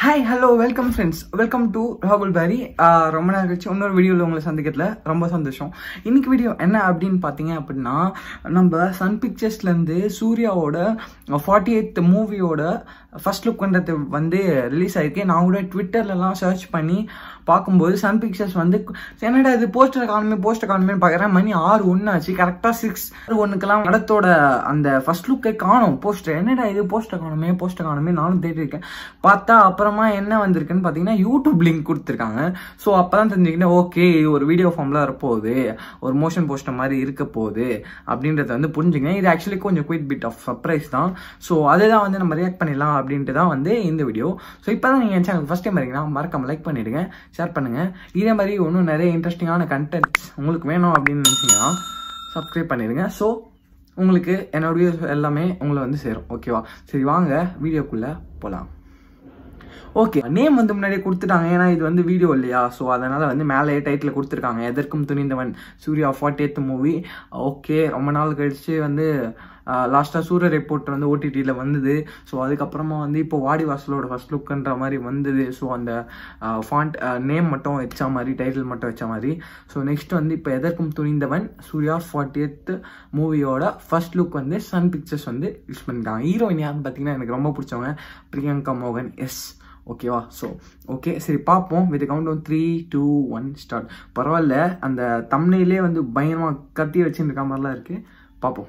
hi hello welcome friends welcome to ராகுல் பேரி ரொம்ப நாள் கழிச்சு இன்னொரு வீடியோவில் உங்களை சந்திக்கிறதுல ரொம்ப சந்தோஷம் இன்னைக்கு வீடியோ என்ன அப்படின்னு பார்த்தீங்க அப்படின்னா நம்ம சன் பிக்சர்ஸ்லேருந்து சூர்யாவோட ஃபார்ட்டி எய்த் மூவியோட ஃபர்ஸ்ட் லுக்ன்றது வந்து ரிலீஸ் ஆயிருக்கு நான் கூட ட்விட்டர்லலாம் சர்ச் பண்ணி பார்க்கும்போது சன் பிக்சர்ஸ் வந்து என்னடா இது போஸ்டர் காணுமே போஸ்டர் காணுமேன்னு பார்க்குறேன் மணி ஆறு ஒன்று ஆச்சு கரெக்டாக சிக்ஸ் ஒன்றுக்கெல்லாம் படத்தோட அந்த ஃபர்ஸ்ட் லுக்கை காணும் போஸ்டர் என்னடா இது போஸ்டர் காணுமே போஸ்டர் காணுமே நானும் தேடி இருக்கேன் பார்த்தா அப்புறமா என்ன வந்திருக்குன்னு பார்த்தீங்கன்னா யூடியூப் லிங்க் கொடுத்துருக்காங்க ஸோ அப்போ தான் தெரிஞ்சுக்கிட்டேன் ஓகே இது ஒரு வீடியோ ஃபார்மில் வரப்போகுது ஒரு மோஷன் போஸ்டர் மாதிரி இருக்க போகுது அப்படின்றத வந்து புரிஞ்சுக்கணும் இது ஆக்சுவலி கொஞ்சம் குயிட் பிட் ஆஃப் சர்ப்ரைஸ் தான் ஸோ அதுதான் வந்து நம்ம ரியாக்ட் பண்ணிடலாம் அப்படின்ட்டு தான் வந்து இந்த வீடியோ ஸோ இப்போ தான் நீங்கள் சேனல் ஃபஸ்ட் டைம் இருக்கீங்கன்னா மறக்காம லைக் பண்ணிடுங்க ஷேர் பண்ணுங்கள் இதே மாதிரி இன்னும் நிறைய இன்ட்ரெஸ்டிங்கான கண்டென்ட்ஸ் உங்களுக்கு வேணும் அப்படின்னு நினச்சிங்கன்னா சப்ஸ்கிரைப் பண்ணிடுங்க ஸோ உங்களுக்கு என்னோட வீடியோஸ் எல்லாமே உங்களை வந்து சேரும் ஓகேவா சரி வாங்க வீடியோக்குள்ளே போகலாம் ஓகே நேம் வந்து முன்னாடியே கொடுத்துட்டாங்க ஏன்னா இது வந்து வீடியோ இல்லையா ஸோ அதனால் வந்து மேலே டைட்டில் கொடுத்துருக்காங்க எதற்கும் துணிந்தவன் Suriya forty eighth movie okay ரொம்ப நாள் கழிச்சு வந்து லாஸ்ட்டாக சூரிய ரிப்போர்ட் வந்து ஓடிடியில் வந்தது ஸோ அதுக்கப்புறமா வந்து இப்போ வாடி வாசலோட ஃபர்ஸ்ட் லுக்குன்ற மாதிரி வந்தது ஸோ அந்த ஃபாண்ட் நேம் மட்டும் வச்ச மாதிரி டைட்டில் மட்டும் வச்ச மாதிரி ஸோ நெக்ஸ்ட் வந்து இப்போ எதற்கும் துணிந்தவன் சூர்யா ஃபார்ட்டி எய்த் மூவியோட ஃபர்ஸ்ட் லுக் வந்து சன் பிக்சர்ஸ் வந்து யூஸ் பண்ணியிருக்காங்க ஹீரோயின் யாருன்னு பார்த்தீங்கன்னா எனக்கு ரொம்ப பிடிச்சவங்க பிரியங்கா மோகன் எஸ் ஓகேவா ஸோ ஓகே சரி பார்ப்போம் with count one three two one start பரவாயில்ல அந்த தம்னையிலே வந்து பயங்கரமாக கத்தி வச்சுருக்க மாதிரிலாம் இருக்குது பார்ப்போம்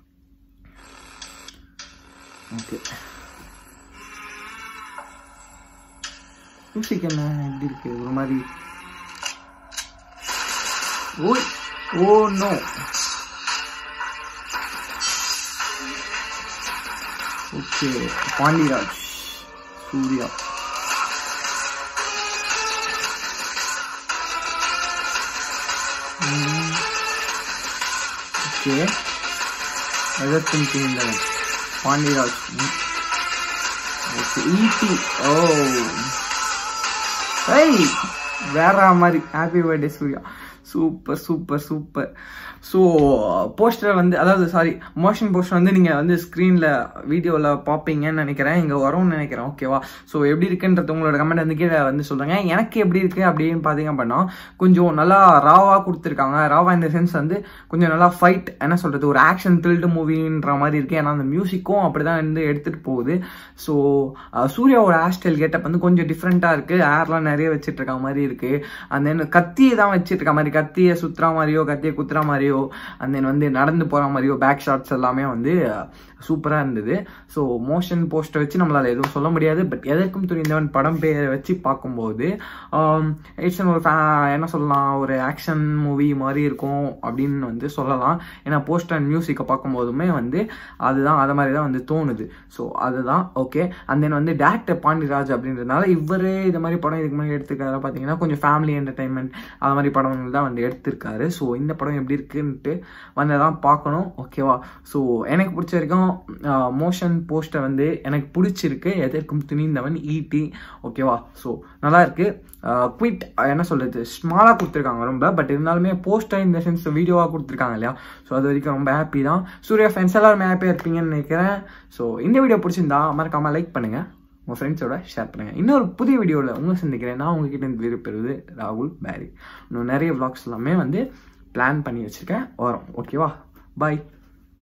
ஓகே மியூசிக் என்ன எப்படி இருக்கு ஒரு மாதிரி ஓய் oh no okay Pandiraj Suriya okay எதற்கும் தீர்ந்தவன் பாண்டியராஜ் ஓகே ஈடி ஓ ஏய் வேற மாதிரி happy birthday Suriya super super super so poster வந்து அதாவது சாரி மோஷன் போஸ்டர் வந்து நீங்கள் வந்து ஸ்க்ரீனில் வீடியோவில் பார்ப்பீங்கன்னு நினைக்கிறேன் இங்கே வரும்னு நினைக்கிறேன் ஓகேவா ஸோ எப்படி இருக்குன்றது உங்களோட கமெண்ட் வந்து கீழே வந்து சொல்லுங்க எனக்கு எப்படி இருக்குது அப்படின்னு பார்த்தீங்க அப்படின்னா கொஞ்சம் நல்லா ராவாக கொடுத்துருக்காங்க ராவா இந்த சென்ஸ் வந்து கொஞ்சம் நல்லா ஃபைட் என்ன சொல்கிறது ஒரு ஆக்ஷன் த்ரில்டு மூவின்ற மாதிரி இருக்குது ஏன்னா அந்த மியூசிக்கும் அப்படி தான் வந்து எடுத்துகிட்டு போகுது ஸோ சூர்யாவோட ஹேர் ஸ்டைல் கேட்டப் வந்து கொஞ்சம் டிஃப்ரெண்ட்டாக இருக்குது ஹேர்லாம் நிறைய வச்சுட்டு இருக்க மாதிரி இருக்குது அந்த தென் கத்தியை தான் வச்சுட்டு இருக்க மாதிரி கத்தியை சுற்றுற மாதிரியோ கத்தியை குத்துற மாதிரியோ அண்ட் தென் வந்து நடந்து போகிற மாதிரியோ பேக் ஷாட்ஸ் எல்லாமே வந்து சூப்பராக இருந்தது ஸோ மோஷன் போஸ்டர் வச்சு நம்மளால் எதுவும் சொல்ல முடியாது பட் எதற்கும் துணிந்தவன் படம் பேரை வச்சு பார்க்கும்போது இட்ஸ் ஒரு என்ன சொல்லலாம் ஒரு ஆக்ஷன் மூவி மாதிரி இருக்கும் அப்படின்னு வந்து சொல்லலாம் ஏன்னா போஸ்டர் அண்ட் மியூசிக்கை பார்க்கும்போதுமே வந்து அதுதான் அதை மாதிரி தான் வந்து தோணுது ஸோ அதுதான் ஓகே அண்ட் தென் வந்து டேரக்டர் பாண்டியராஜ் அப்படின்றதுனால இவரே இது மாதிரி படம் இதுக்கு முன்னாடி எடுத்துருக்காரு பார்த்தீங்கன்னா கொஞ்சம் ஃபேமிலி என்டர்டைன்மெண்ட் அது மாதிரி படங்கள் தான் வந்து எடுத்திருக்காரு ஸோ இந்த படம் எப்படி இருக்குன்ட்டு வந்து தான் பார்க்கணும் ஓகேவா ஸோ எனக்கு பிடிச்ச வரைக்கும் மோஷன் போஸ்டர் வந்து எனக்கு பிடிச்சிருக்கு எதற்கும் துணிந்தவன் ஈடி ஓகேவா ஸோ நல்லா இருக்கு குவிட் என்ன சொல்றது ஸ்மாலாக கொடுத்துருக்காங்க ரொம்ப பட் இருந்தாலுமே போஸ்டர் இந்த சென்ஸ் வீடியோவாக கொடுத்துருக்காங்க இல்லையா ஸோ அது வரைக்கும் ரொம்ப ஹாப்பி தான் சூர்யா ஃபேன்ஸ் எல்லாருமே ஹாப்பியாக இருப்பீங்கன்னு நினைக்கிறேன் ஸோ இந்த வீடியோ பிடிச்சிருந்தா மறக்காமல் லைக் பண்ணுங்கள் உங்கள் ஃப்ரெண்ட்ஸோட ஷேர் பண்ணுங்கள் இன்னொரு புதிய வீடியோவில் உங்களை சந்திக்கிறேன் நான் உங்ககிட்ட இருந்து விருப்பெறுவது ராகுல் பேரி இன்னும் நிறைய விளாக்ஸ் எல்லாமே வந்து பிளான் பண்ணி வச்சுருக்கேன் வரும் ஓகேவா பாய்